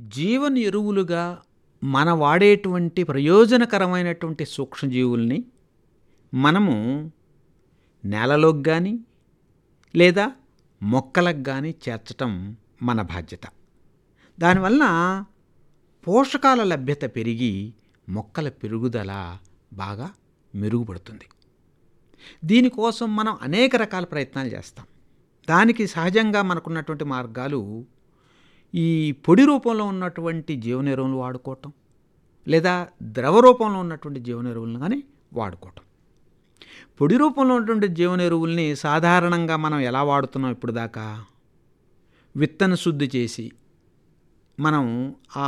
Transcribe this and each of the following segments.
జీవన ఎరువులుగా మన వాడేటువంటి ప్రయోజనకరమైనటువంటి సూక్ష్మజీవుల్ని మనము నేలలోకి కానీ లేదా మొక్కలకు కానీ చేర్చటం మన బాధ్యత దానివలన పోషకాల లభ్యత పెరిగి మొక్కల పెరుగుదల బాగా మెరుగుపడుతుంది దీనికోసం మనం అనేక రకాల ప్రయత్నాలు చేస్తాం దానికి సహజంగా మనకున్నటువంటి మార్గాలు ఈ పొడి రూపంలో ఉన్నటువంటి జీవన ఎరువులు వాడుకోవటం లేదా ద్రవ రూపంలో ఉన్నటువంటి జీవన ఎరువులను కానీ వాడుకోవటం పొడి రూపంలో ఉన్నటువంటి జీవన ఎరువుల్ని సాధారణంగా మనం ఎలా వాడుతున్నాం ఇప్పుడు దాకా విత్తన శుద్ధి చేసి మనం ఆ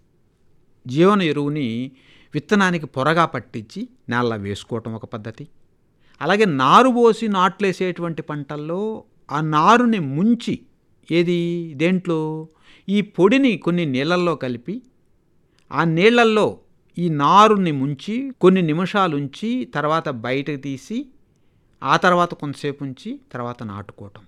జీవన ఎరువుని విత్తనానికి పొరగా పట్టించి నేల వేసుకోవటం ఒక పద్ధతి అలాగే నారు పోసి నాట్లేసేటువంటి పంటల్లో ఆ నారుని ముంచి ఏది దేంట్లో ఈ పొడిని కొన్ని నీళ్ళల్లో కలిపి ఆ నీళ్ళల్లో ఈ నారుని ముంచి కొన్ని నిమిషాలు ఉంచి తర్వాత బయటకు తీసి ఆ తర్వాత కొంతసేపు ఉంచి తర్వాత నాటుకోవటం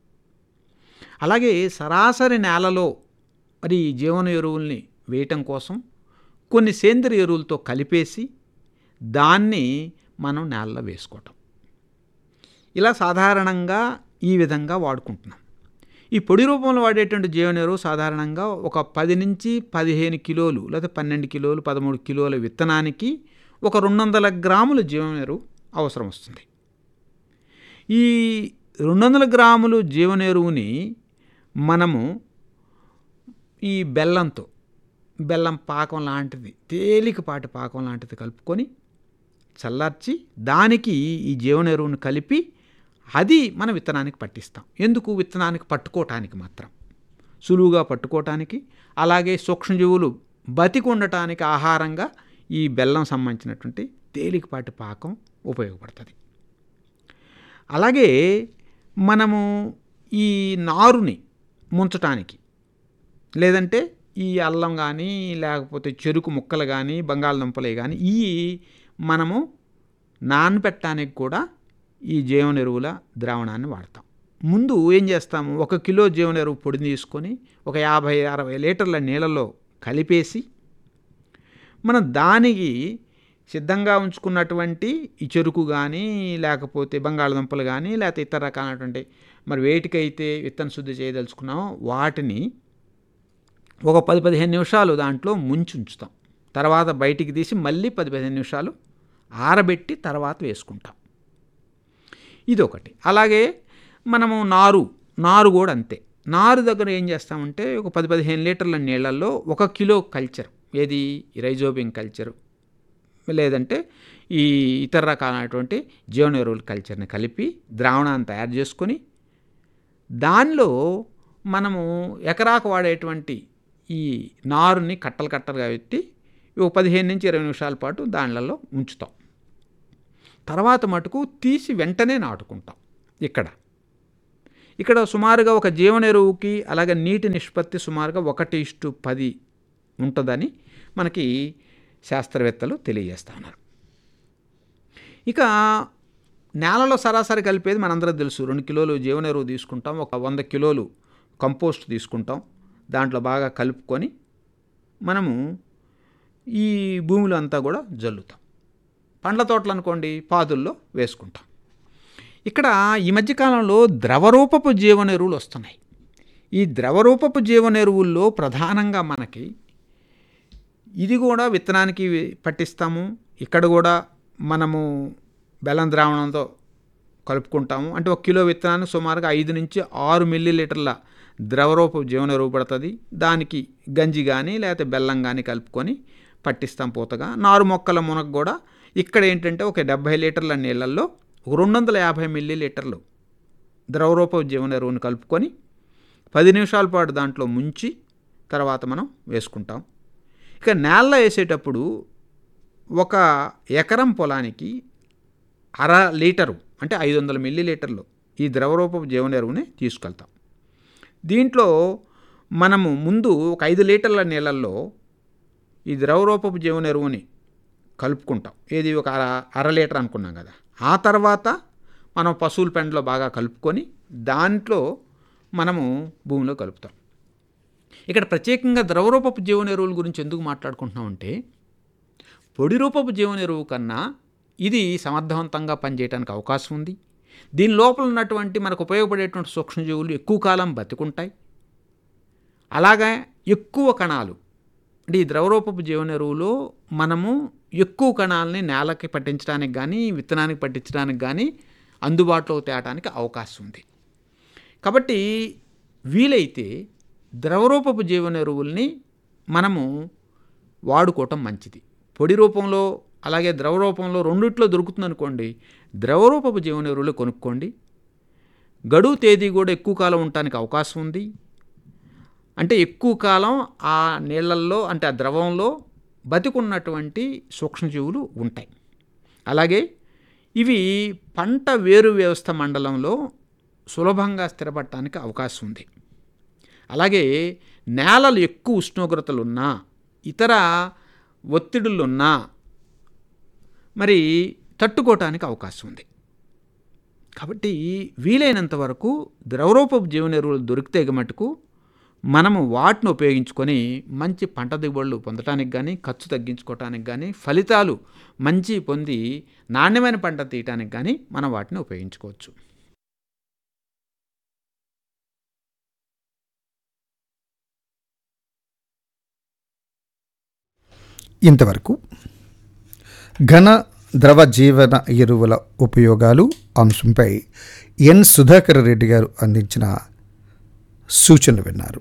అలాగే సరాసరి నేలలో మరి ఈ జీవన ఎరువుల్ని వేయటం కోసం కొన్ని సేంద్రియ ఎరువులతో కలిపేసి దాన్ని మనం నేలలో వేసుకోవటం ఇలా సాధారణంగా ఈ విధంగా వాడుకుంటున్నాం ఈ పొడి రూపంలో వాడేటువంటి జీవన ఎరువు సాధారణంగా ఒక పది నుంచి పదిహేను కిలోలు లేదా పన్నెండు కిలోలు పదమూడు కిలోల విత్తనానికి ఒక రెండు వందల గ్రాముల జీవన ఎరువు అవసరం వస్తుంది ఈ రెండు వందల గ్రాములు జీవన ఎరువుని మనము ఈ బెల్లంతో బెల్లం పాకం లాంటిది తేలికపాటి పాకం లాంటిది కలుపుకొని చల్లార్చి దానికి ఈ జీవన ఎరువును కలిపి అది మన విత్తనానికి పట్టిస్తాం ఎందుకు విత్తనానికి పట్టుకోవటానికి మాత్రం సులువుగా పట్టుకోవటానికి అలాగే సూక్ష్మజీవులు బతికి ఉండటానికి ఆహారంగా ఈ బెల్లం సంబంధించినటువంటి తేలికపాటి పాకం ఉపయోగపడుతుంది అలాగే మనము ఈ నారుని ముంచటానికి లేదంటే ఈ అల్లం కానీ లేకపోతే చెరుకు ముక్కలు కానీ బంగాళదుంపలే కానీ ఈ మనము నానబెట్టడానికి కూడా ఈ జీవన ఎరువుల ద్రావణాన్ని వాడతాం ముందు ఏం చేస్తాము ఒక కిలో జీవన ఎరువు పొడిని తీసుకొని ఒక యాభై అరవై లీటర్ల నీళ్ళలో కలిపేసి మనం దానికి సిద్ధంగా ఉంచుకున్నటువంటి ఈ చెరుకు కానీ లేకపోతే బంగాళదుంపలు కానీ లేకపోతే ఇతర రకాలైనటువంటి మరి వేటికైతే విత్తన శుద్ధి చేయదలుచుకున్నామో వాటిని ఒక పది పదిహేను నిమిషాలు దాంట్లో ముంచి ఉంచుతాం తర్వాత బయటికి తీసి మళ్ళీ పది పదిహేను నిమిషాలు ఆరబెట్టి తర్వాత వేసుకుంటాం ఇది ఒకటి అలాగే మనము నారు నారు కూడా అంతే నారు దగ్గర ఏం చేస్తామంటే ఒక పది పదిహేను లీటర్ల నీళ్ళల్లో ఒక కిలో కల్చర్ ఏది రైజోబియం కల్చర్ లేదంటే ఈ ఇతర రకాలైనటువంటి జీవన ఎరువుల కల్చర్ని కలిపి ద్రావణాన్ని తయారు చేసుకొని దానిలో మనము ఎకరాకు వాడేటువంటి ఈ నారుని కట్టలు కట్టలుగా పెట్టి ఒక పదిహేను నుంచి ఇరవై నిమిషాల పాటు దానిలలో ఉంచుతాం తర్వాత మటుకు తీసి వెంటనే నాటుకుంటాం ఇక్కడ ఇక్కడ సుమారుగా ఒక జీవన ఎరువుకి అలాగే నీటి నిష్పత్తి సుమారుగా ఒకటి ఇష్టు పది ఉంటుందని మనకి శాస్త్రవేత్తలు తెలియజేస్తా ఉన్నారు ఇక నేలలో సరాసరి కలిపేది మనందరం తెలుసు రెండు కిలోలు జీవన ఎరువు తీసుకుంటాం ఒక వంద కిలోలు కంపోస్ట్ తీసుకుంటాం దాంట్లో బాగా కలుపుకొని మనము ఈ భూమిలో అంతా కూడా జల్లుతాం పండ్ల తోటలు అనుకోండి పాదుల్లో వేసుకుంటాం ఇక్కడ ఈ మధ్యకాలంలో ద్రవరూపపు జీవన ఎరువులు వస్తున్నాయి ఈ ద్రవరూపపు జీవన ఎరువుల్లో ప్రధానంగా మనకి ఇది కూడా విత్తనానికి పట్టిస్తాము ఇక్కడ కూడా మనము బెల్లం ద్రావణంతో కలుపుకుంటాము అంటే ఒక కిలో విత్తనాన్ని సుమారుగా ఐదు నుంచి ఆరు మిల్లీ లీటర్ల ద్రవరూప జీవన ఎరువు పడుతుంది దానికి గంజి కానీ లేకపోతే బెల్లం కానీ కలుపుకొని పట్టిస్తాం పూతగా నారు మొక్కల మునకు కూడా ఇక్కడ ఏంటంటే ఒక డెబ్భై లీటర్ల నీళ్ళల్లో ఒక రెండు వందల యాభై మిల్లీ లీటర్లు ద్రవరూప జీవన ఎరువుని కలుపుకొని పది నిమిషాల పాటు దాంట్లో ముంచి తర్వాత మనం వేసుకుంటాం ఇక నేల వేసేటప్పుడు ఒక ఎకరం పొలానికి అర లీటరు అంటే ఐదు వందల మిల్లీ లీటర్లు ఈ ద్రవరూపపు జీవన ఎరువుని తీసుకెళ్తాం దీంట్లో మనము ముందు ఒక ఐదు లీటర్ల నీళ్ళల్లో ఈ ద్రవరూపపు జీవన ఎరువుని కలుపుకుంటాం ఏది ఒక అర అర లీటర్ అనుకున్నాం కదా ఆ తర్వాత మనం పశువుల పెండలో బాగా కలుపుకొని దాంట్లో మనము భూమిలో కలుపుతాం ఇక్కడ ప్రత్యేకంగా ద్రవరూపపు జీవన ఎరువుల గురించి ఎందుకు మాట్లాడుకుంటున్నామంటే పొడి రూపపు జీవన ఎరువు కన్నా ఇది సమర్థవంతంగా పనిచేయడానికి అవకాశం ఉంది దీని లోపల ఉన్నటువంటి మనకు ఉపయోగపడేటువంటి సూక్ష్మజీవులు ఎక్కువ కాలం బతికుంటాయి అలాగా ఎక్కువ కణాలు అంటే ఈ ద్రవరూపపు జీవన ఎరువులో మనము ఎక్కువ కణాలని నేలకి పట్టించడానికి కానీ విత్తనానికి పట్టించడానికి కానీ అందుబాటులో తేవడానికి అవకాశం ఉంది కాబట్టి వీలైతే ద్రవరూపపు జీవన ఎరువుల్ని మనము వాడుకోవటం మంచిది పొడి రూపంలో అలాగే ద్రవ రూపంలో రెండిట్లో దొరుకుతుంది అనుకోండి ద్రవరూపపు జీవన ఎరువులు కొనుక్కోండి గడువు తేదీ కూడా ఎక్కువ కాలం ఉండటానికి అవకాశం ఉంది అంటే ఎక్కువ కాలం ఆ నీళ్ళల్లో అంటే ఆ ద్రవంలో బతికున్నటువంటి సూక్ష్మజీవులు ఉంటాయి అలాగే ఇవి పంట వేరు వ్యవస్థ మండలంలో సులభంగా స్థిరపడటానికి అవకాశం ఉంది అలాగే నేలలు ఎక్కువ ఉష్ణోగ్రతలున్నా ఇతర ఒత్తిడులున్నా మరి తట్టుకోవటానికి అవకాశం ఉంది కాబట్టి వీలైనంత వరకు ద్రవరూపపు జీవన ఎరువులు దొరికితే మటుకు మనము వాటిని ఉపయోగించుకొని మంచి పంట దిగుబడులు పొందటానికి కానీ ఖర్చు తగ్గించుకోవటానికి కానీ ఫలితాలు మంచి పొంది నాణ్యమైన పంట తీయటానికి కానీ మనం వాటిని ఉపయోగించుకోవచ్చు ఇంతవరకు ఘన ద్రవ జీవన ఎరువుల ఉపయోగాలు అంశంపై ఎన్ సుధాకర్ రెడ్డి గారు అందించిన సూచనలు విన్నారు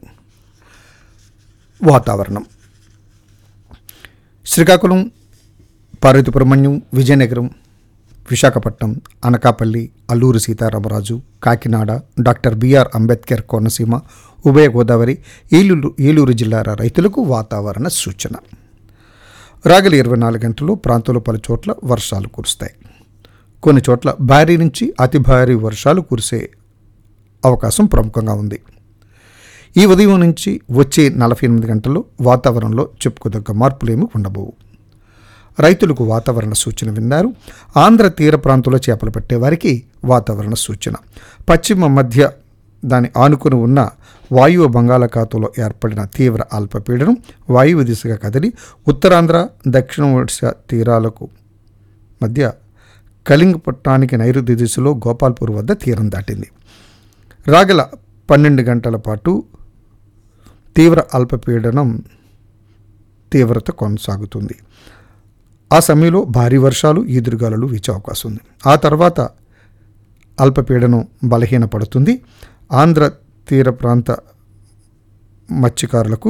వాతావరణం శ్రీకాకుళం పార్వతీపురమణ్యం విజయనగరం విశాఖపట్నం అనకాపల్లి అల్లూరు సీతారామరాజు కాకినాడ డాక్టర్ బిఆర్ అంబేద్కర్ కోనసీమ ఉభయ గోదావరి ఏలూరు ఏలూరు జిల్లాల రైతులకు వాతావరణ సూచన రాగల ఇరవై నాలుగు గంటల్లో ప్రాంతంలో పలు చోట్ల వర్షాలు కురుస్తాయి కొన్ని చోట్ల భారీ నుంచి అతి భారీ వర్షాలు కురిసే అవకాశం ప్రముఖంగా ఉంది ఈ ఉదయం నుంచి వచ్చే నలభై ఎనిమిది గంటల్లో వాతావరణంలో చెప్పుకోదగ్గ మార్పులేమీ ఉండబోవు రైతులకు వాతావరణ సూచన విన్నారు ఆంధ్ర తీర ప్రాంతంలో చేపలు పట్టేవారికి వాతావరణ సూచన పశ్చిమ మధ్య దాని ఆనుకుని ఉన్న వాయువ్య బంగాళాఖాతంలో ఏర్పడిన తీవ్ర అల్పపీడనం వాయువ్య దిశగా కదిలి ఉత్తరాంధ్ర దక్షిణ ఒడిశా తీరాలకు మధ్య కళింగపట్నానికి నైరుతి దిశలో గోపాల్పూర్ వద్ద తీరం దాటింది రాగల పన్నెండు గంటల పాటు తీవ్ర అల్పపీడనం తీవ్రత కొనసాగుతుంది ఆ సమయంలో భారీ వర్షాలు ఈదురుగాలులు వీచే అవకాశం ఉంది ఆ తర్వాత అల్పపీడనం బలహీనపడుతుంది ఆంధ్ర తీర ప్రాంత మత్స్యకారులకు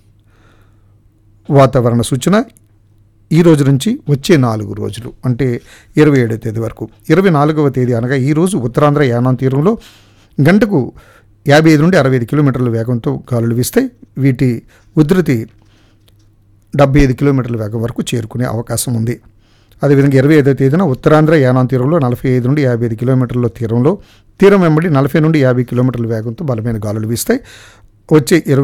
వాతావరణ సూచన ఈ రోజు నుంచి వచ్చే నాలుగు రోజులు అంటే ఇరవై ఏడవ తేదీ వరకు ఇరవై నాలుగవ తేదీ అనగా ఈరోజు ఉత్తరాంధ్ర యానాం తీరంలో గంటకు యాభై ఐదు నుండి అరవై ఐదు కిలోమీటర్ల వేగంతో గాలులు వీస్తాయి వీటి ఉధృతి డెబ్బై ఐదు కిలోమీటర్ల వేగం వరకు చేరుకునే అవకాశం ఉంది అదేవిధంగా ఇరవై ఐదో తేదీన ఉత్తరాంధ్ర యానాం తీరంలో నలభై ఐదు నుండి యాభై ఐదు కిలోమీటర్ల తీరంలో తీరం వెంబడి నలభై నుండి యాభై కిలోమీటర్ల వేగంతో బలమైన గాలులు వీస్తాయి వచ్చే ఇరవై